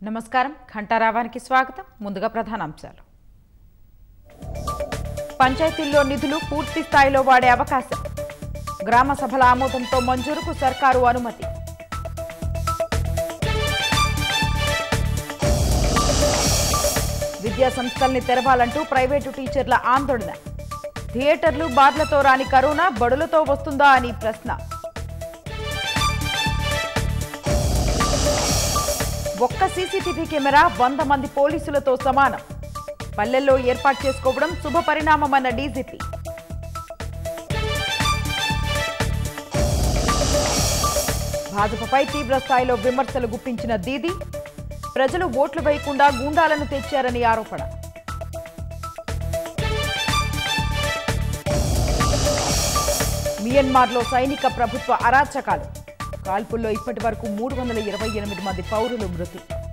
నమస్కారం ఘంటారావానికి స్వాగతం ముందుగా ప్రధానాంశాలు పంచాయతీల్లో నిధులు పూర్తి స్థాయిలో వాడే అవకాశం గ్రామ సభల ఆమోదంతో మంజూరుకు సర్కారు అనుమతి విద్యా సంస్థల్ని తెరవాలంటూ ప్రైవేటు టీచర్ల ఆందోళన థియేటర్లు బార్లతో రాని కరోనా బడులతో వస్తుందా అని ప్రశ్న ఒక్క సీసీటీవీ కెమెరా వంద మంది పోలీసులతో సమానం పల్లెల్లో ఏర్పాటు చేసుకోవడం శుభ పరిణామమన్న డీజీపీ భాజపాపై తీవ్ర స్థాయిలో విమర్శలు గుప్పించిన దీది ప్రజలు ఓట్లు వేయకుండా గూండాలను తెచ్చారని ఆరోపణ మియన్మార్లో సైనిక ప్రభుత్వ అరాచకాలు కాల్పుల్లో ఇప్పటి వరకు మూడు వందల ఇరవై ఎనిమిది మంది పౌరులు మృతి